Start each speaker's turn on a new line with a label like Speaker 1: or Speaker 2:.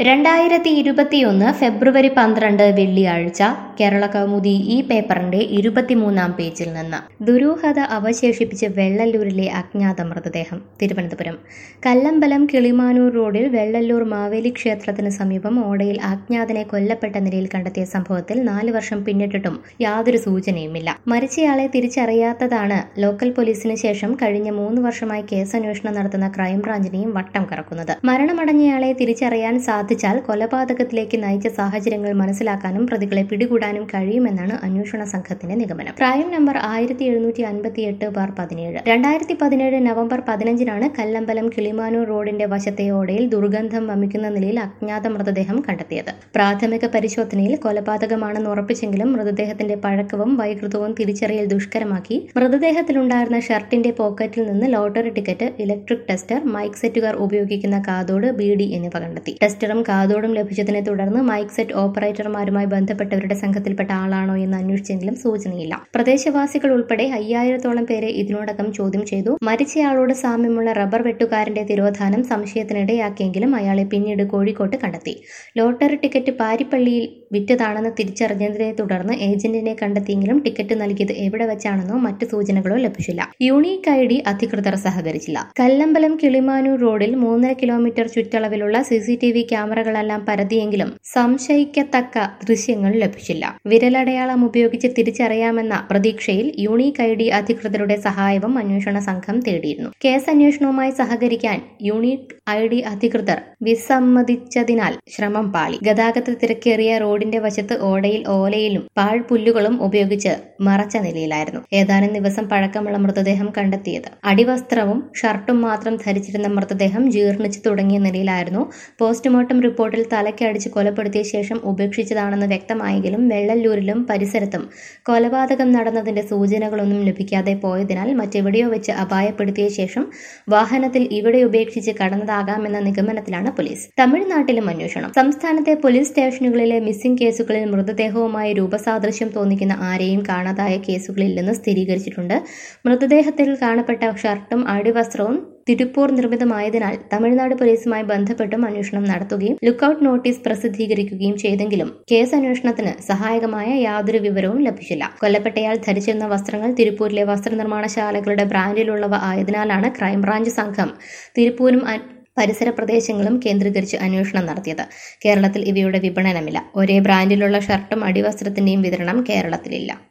Speaker 1: രണ്ടായിരത്തി ഇരുപത്തിയൊന്ന് ഫെബ്രുവരി പന്ത്രണ്ട് വെള്ളിയാഴ്ച കേരള കൗമുദി ഈ പേപ്പറിന്റെ ഇരുപത്തിമൂന്നാം പേജിൽ നിന്ന് ദുരൂഹത അവശേഷിപ്പിച്ച് വെള്ളല്ലൂരിലെ അജ്ഞാത മൃതദേഹം തിരുവനന്തപുരം കല്ലമ്പലം കിളിമാനൂർ റോഡിൽ വെള്ളല്ലൂർ മാവേലി ക്ഷേത്രത്തിന് സമീപം ഓടയിൽ അജ്ഞാതനെ കൊല്ലപ്പെട്ട നിലയിൽ കണ്ടെത്തിയ സംഭവത്തിൽ നാല് വർഷം പിന്നിട്ടിട്ടും യാതൊരു സൂചനയുമില്ല മരിച്ചയാളെ തിരിച്ചറിയാത്തതാണ് ലോക്കൽ പോലീസിന് ശേഷം കഴിഞ്ഞ മൂന്ന് വർഷമായി കേസന്വേഷണം നടത്തുന്ന ക്രൈംബ്രാഞ്ചിനെയും വട്ടം കറക്കുന്നത് മരണമടഞ്ഞയാളെ തിരിച്ചറിയാൻ സാധിച്ചാൽ കൊലപാതകത്തിലേക്ക് നയിച്ച സാഹചര്യങ്ങൾ മനസ്സിലാക്കാനും പ്രതികളെ പിടികൂടാനും കഴിയുമെന്നാണ് അന്വേഷണ സംഘത്തിന്റെ നിഗമനം പ്രായം നമ്പർ ആയിരത്തി എഴുന്നൂറ്റി അൻപത്തി എട്ട് ബാർ പതിനേഴ് രണ്ടായിരത്തി പതിനേഴ് നവംബർ പതിനഞ്ചിനാണ് കല്ലമ്പലം കിളിമാനൂർ റോഡിന്റെ വശത്തെ ഓടയിൽ ദുർഗന്ധം വമിക്കുന്ന നിലയിൽ അജ്ഞാത മൃതദേഹം കണ്ടെത്തിയത് പ്രാഥമിക പരിശോധനയിൽ കൊലപാതകമാണെന്ന് ഉറപ്പിച്ചെങ്കിലും മൃതദേഹത്തിന്റെ പഴക്കവും വൈകൃതവും തിരിച്ചറിയൽ ദുഷ്കരമാക്കി മൃതദേഹത്തിലുണ്ടായിരുന്ന ഷർട്ടിന്റെ പോക്കറ്റിൽ നിന്ന് lottery ticket electric tester mike സെറ്റുകാർ ഉപയോഗിക്കുന്ന കാതോട് ബീഡി എന്നിവ കണ്ടെത്തി ടെസ്റ്ററും കാതോടും ലഭിച്ചതിനെ തുടർന്ന് മൈക്ക് സെറ്റ് ഓപ്പറേറ്റർമാരുമായി ബന്ധപ്പെട്ടവരുടെ സംഘത്തിൽപ്പെട്ട ആളാണോ എന്ന് അന്വേഷിച്ചെങ്കിലും സൂചനയില്ല പ്രദേശവാസികൾ ഉൾപ്പെടെ അയ്യായിരത്തോളം പേരെ ഇതിനോടകം ചോദ്യം ചെയ്തു മരിച്ചയാളോട് സാമ്യമുള്ള റബ്ബർ വെട്ടുകാരന്റെ തിരോധാനം സംശയത്തിനിടയാക്കിയെങ്കിലും അയാളെ പിന്നീട് കോഴിക്കോട്ട് കണ്ടെത്തി ലോട്ടറി ടിക്കറ്റ് പാരിപ്പള്ളിയിൽ വിറ്റതാണെന്ന് തിരിച്ചറിഞ്ഞതിനെ തുടർന്ന് ഏജന്റിനെ കണ്ടെത്തിയെങ്കിലും ടിക്കറ്റ് നൽകിയത് എവിടെ വെച്ചാണെന്നോ മറ്റു സൂചനകളോ ലഭിച്ചില്ല യൂണീക്ക് ഐ ഡി അധികൃതർ സഹകരിച്ചില്ല കല്ലമ്പലം കിളിമാനൂർ റോഡിൽ മൂന്നര കിലോമീറ്റർ ചുറ്റളവിലുള്ള സി സി ടി വി ക്യാമറകളെല്ലാം പരതിയെങ്കിലും സംശയിക്കത്തക്ക ദൃശ്യങ്ങൾ ലഭിച്ചില്ല വിരലടയാളം ഉപയോഗിച്ച് തിരിച്ചറിയാമെന്ന പ്രതീക്ഷയിൽ യൂണീക്ക് ഐ ഡി അധികൃതരുടെ സഹായവും അന്വേഷണ സംഘം തേടിയിരുന്നു കേസ് അന്വേഷണവുമായി സഹകരിക്കാൻ യൂണീക്ക് ഐ ഡി അധികൃതർ വിസമ്മതിച്ചതിനാൽ ശ്രമം പാളി ഗതാഗത തിരക്കേറിയ റോഡിന്റെ വശത്ത് ഓടയിൽ ഓലയിലും പാഴ്പുല്ലുകളും ഉപയോഗിച്ച് മറച്ച നിലയിലായിരുന്നു ഏതാനും ദിവസം പഴക്കമുള്ള മൃതദേഹം കണ്ടെത്തിയത് അടിവസ്ത്രവും ഷർട്ടും മാത്രം ധരിച്ചിരുന്ന മൃതദേഹം ജീർണിച്ചു തുടങ്ങിയ നിലയിലായിരുന്നു പോസ്റ്റ്മോർട്ടം റിപ്പോർട്ടിൽ തലക്കടിച്ച് കൊലപ്പെടുത്തിയ ശേഷം ഉപേക്ഷിച്ചതാണെന്ന് വ്യക്തമായെങ്കിലും വെള്ളല്ലൂരിലും പരിസരത്തും കൊലപാതകം നടന്നതിന്റെ സൂചനകളൊന്നും ലഭിക്കാതെ പോയതിനാൽ മറ്റെവിടെയോ വെച്ച് അപായപ്പെടുത്തിയ ശേഷം വാഹനത്തിൽ ഇവിടെ ഉപേക്ഷിച്ച് കടന്നതാകാമെന്ന നിഗമനത്തിലാണ് പോലീസ് തമിഴ്നാട്ടിലും അന്വേഷണം സംസ്ഥാനത്തെ പോലീസ് സ്റ്റേഷനുകളിലെ മിസ്സിംഗ് കേസുകളിൽ മൃതദേഹവുമായി രൂപസാദൃശ്യം തോന്നിക്കുന്ന ആരെയും കാണാതായ കേസുകളില്ലെന്ന് സ്ഥിരീകരിച്ചിട്ടുണ്ട് മൃതദേഹത്തിൽ കാണപ്പെട്ട ഷർട്ടും അടിവസ്ത്രവും തിരുപ്പൂർ നിർമ്മിതമായതിനാൽ തമിഴ്നാട് പോലീസുമായി ബന്ധപ്പെട്ടും അന്വേഷണം നടത്തുകയും ലുക്കൌട്ട് നോട്ടീസ് പ്രസിദ്ധീകരിക്കുകയും ചെയ്തെങ്കിലും കേസ് അന്വേഷണത്തിന് സഹായകമായ യാതൊരു വിവരവും ലഭിച്ചില്ല കൊല്ലപ്പെട്ടയാൾ ധരിച്ചിരുന്ന വസ്ത്രങ്ങൾ തിരുപ്പൂരിലെ വസ്ത്രനിർമ്മാണശാലകളുടെ ബ്രാൻഡിലുള്ളവ ആയതിനാലാണ് ക്രൈംബ്രാഞ്ച് സംഘം തിരുപ്പൂരും പരിസര പ്രദേശങ്ങളും കേന്ദ്രീകരിച്ച് അന്വേഷണം നടത്തിയത് കേരളത്തിൽ ഇവയുടെ വിപണനമില്ല ഒരേ ബ്രാൻഡിലുള്ള ഷർട്ടും അടിവസ്ത്രത്തിന്റെയും വിതരണം കേരളത്തിലില്ല